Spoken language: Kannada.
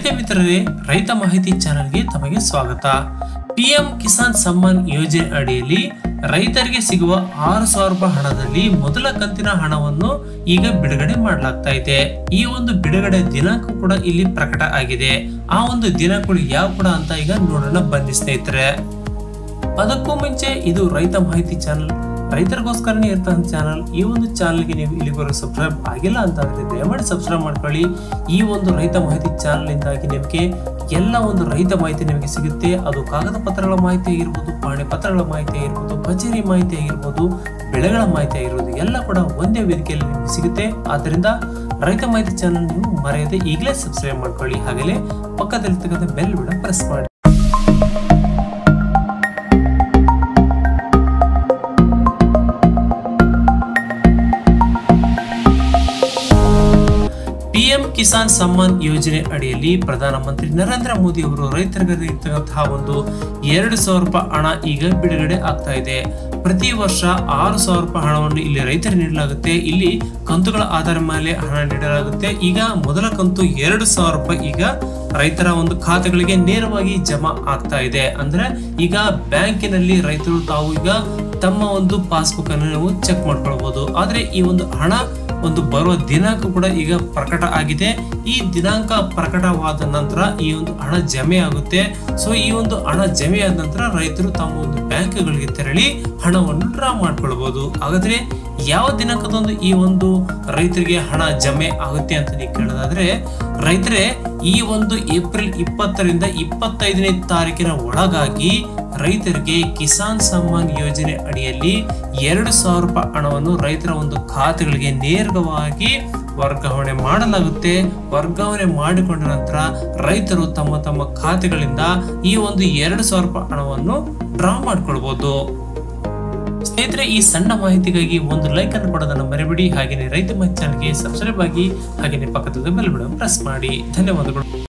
ರೈತ ಮಿತ್ರರೇ ರೈತ ಮಾಹಿತಿ ಚಾನೆಲ್ಗೆ ತಮಗೆ ಸ್ವಾಗತ ಪಿಎಂ ಕಿಸಾನ್ ಸಮ್ಮಾನ್ ಯೋಜನೆ ಅಡಿಯಲ್ಲಿ ರೈತರಿಗೆ ಸಿಗುವ ಆರು ಸಾವಿರ ರೂಪಾಯಿ ಹಣದಲ್ಲಿ ಮೊದಲ ಕಂತಿನ ಹಣವನ್ನು ಈಗ ಬಿಡುಗಡೆ ಮಾಡಲಾಗ್ತಾ ಇದೆ ಈ ಒಂದು ಬಿಡುಗಡೆ ದಿನಾಂಕ ಕೂಡ ಇಲ್ಲಿ ಪ್ರಕಟ ಆಗಿದೆ ಆ ಒಂದು ದಿನಾಂಕಗಳು ಯಾವ ಕೂಡ ಅಂತ ಈಗ ನೋಡೋಣ ಬನ್ನಿ ಸ್ನೇಹಿತರೆ ಅದಕ್ಕೂ ಮುಂಚೆ ಇದು ರೈತ ಮಾಹಿತಿ ಚಾನಲ್ ರೈತರಿಗೋಸ್ಕರನೇ ಇರ್ತಂತ ಚಾನಲ್ ಈ ಒಂದು ಚಾನಲ್ಗೆ ನೀವು ಇಲ್ಲಿವರೆಗೂ ಸಬ್ಸ್ಕ್ರೈಬ್ ಆಗಿಲ್ಲ ಅಂತ ಅಂದ್ರೆ ದಯಮಾಡಿ ಸಬ್ಸ್ಕ್ರೈಬ್ ಮಾಡ್ಕೊಳ್ಳಿ ಈ ಒಂದು ರೈತ ಮಾಹಿತಿ ಚಾನಲ್ ಇಂದಾಗಿ ನಿಮಗೆ ಎಲ್ಲ ಒಂದು ರೈತ ಮಾಹಿತಿ ನಿಮಗೆ ಸಿಗುತ್ತೆ ಅದು ಕಾಗದ ಪತ್ರಗಳ ಮಾಹಿತಿ ಆಗಿರ್ಬೋದು ಪಾಣಿ ಪತ್ರಗಳ ಮಾಹಿತಿ ಆಗಿರ್ಬೋದು ಕಚೇರಿ ಮಾಹಿತಿ ಆಗಿರ್ಬೋದು ಬೆಳೆಗಳ ಮಾಹಿತಿ ಆಗಿರ್ಬೋದು ಎಲ್ಲ ಕೂಡ ಒಂದೇ ವೇದಿಕೆಯಲ್ಲಿ ನಿಮಗೆ ಸಿಗುತ್ತೆ ಆದ್ದರಿಂದ ರೈತ ಮಾಹಿತಿ ಚಾನಲ್ ನೀವು ಮರೆಯದೆ ಈಗಲೇ ಸಬ್ಸ್ಕ್ರೈಬ್ ಮಾಡ್ಕೊಳ್ಳಿ ಹಾಗೆಯೇ ಪಕ್ಕದಲ್ಲಿರ್ತಕ್ಕಂಥ ಬೆಲ್ ಕೂಡ ಪ್ರೆಸ್ ಮಾಡಿ ಪಿಎಂ ಕಿಸಾನ್ ಸಮ್ಮಾನ್ ಯೋಜನೆ ಅಡಿಯಲ್ಲಿ ಪ್ರಧಾನಮಂತ್ರಿ ನರೇಂದ್ರ ಮೋದಿ ಅವರು ರೈತರಿಗೆ ಇರ್ತಕ್ಕಂತಹ ಒಂದು ಎರಡು ಸಾವಿರ ರೂಪಾಯಿ ಹಣ ಈಗ ಬಿಡುಗಡೆ ಆಗ್ತಾ ಇದೆ ಪ್ರತಿ ವರ್ಷ ಆರು ಸಾವಿರ ರೂಪಾಯಿ ಹಣವನ್ನು ಇಲ್ಲಿ ರೈತರಿಗೆ ನೀಡಲಾಗುತ್ತೆ ಇಲ್ಲಿ ಕಂತುಗಳ ಆಧಾರ ಮೇಲೆ ಹಣ ನೀಡಲಾಗುತ್ತೆ ಈಗ ಮೊದಲ ಕಂತು ಎರಡು ಸಾವಿರ ರೂಪಾಯಿ ಈಗ ರೈತರ ಒಂದು ಖಾತೆಗಳಿಗೆ ನೇರವಾಗಿ ಜಮಾ ಆಗ್ತಾ ಇದೆ ಅಂದ್ರೆ ಈಗ ಬ್ಯಾಂಕಿನಲ್ಲಿ ರೈತರು ತಾವು ಈಗ ತಮ್ಮ ಒಂದು ಪಾಸ್ಬುಕ್ ಅನ್ನು ನೀವು ಚೆಕ್ ಮಾಡ್ಕೊಳ್ಬಹುದು ಆದ್ರೆ ಈ ಒಂದು ಹಣ ಒಂದು ಬರುವ ದಿನಾಂಕ ಕೂಡ ಈಗ ಪ್ರಕಟ ಆಗಿದೆ ಈ ದಿನಾಂಕ ಪ್ರಕಟವಾದ ನಂತರ ಈ ಒಂದು ಹಣ ಜಮೆ ಆಗುತ್ತೆ ಸೊ ಈ ಒಂದು ಹಣ ಜಮೆ ಆದ ನಂತರ ರೈತರು ತಮ್ಮ ಒಂದು ಬ್ಯಾಂಕ್ಗಳಿಗೆ ತೆರಳಿ ಹಣವನ್ನು ಡ್ರಾ ಮಾಡ್ಕೊಳ್ಬಹುದು ಹಾಗಾದ್ರೆ ಯಾವ ದಿನಾಂಕದಂದು ಈ ಒಂದು ರೈತರಿಗೆ ಹಣ ಜಮೆ ಆಗುತ್ತೆ ಅಂತ ನೀವು ಕೇಳೋದಾದ್ರೆ ರೈತರೇ ಈ ಒಂದು ಏಪ್ರಿಲ್ ಇಪ್ಪತ್ತರಿಂದ ಇಪ್ಪತ್ತೈದನೇ ತಾರೀಕಿನ ಒಳಗಾಗಿ ರೈತರಿಗೆ ಕಿಸಾನ್ ಸಮ್ಮಾನ್ ಯೋಜನೆ ಅಡಿಯಲ್ಲಿ ಎರಡು ಸಾವಿರ ರೂಪಾಯಿ ಹಣವನ್ನು ರೈತರ ಒಂದು ಖಾತೆಗಳಿಗೆ ನೇರವಾಗಿ ವರ್ಗಾವಣೆ ಮಾಡಲಾಗುತ್ತೆ ವರ್ಗಾವಣೆ ಮಾಡಿಕೊಂಡ ನಂತರ ರೈತರು ತಮ್ಮ ತಮ್ಮ ಖಾತೆಗಳಿಂದ ಈ ಒಂದು ಎರಡು ಸಾವಿರ ರೂಪಾಯಿ ಹಣವನ್ನು ಡ್ರಾ ಮಾಡ್ಕೊಳ್ಬಹುದು ಸ್ನೇಹಿತರೆ ಈ ಸಣ್ಣ ಮಾಹಿತಿಗಾಗಿ ಒಂದು ಲೈಕ್ ಅನ್ನು ಕೊಡೋದನ್ನು ಮರೆಯಬೇಡಿ ಹಾಗೆಯೇ ರೈತ ಮಾಹಿತಿ ಚಾನಲ್ಗೆ ಸಬ್ಸ್ಕ್ರೈಬ್ ಆಗಿ ಹಾಗೆಯೇ ಪಕ್ಕದ ಬೆಲ್ ಬಟನ್ ಪ್ರೆಸ್ ಮಾಡಿ ಧನ್ಯವಾದಗಳು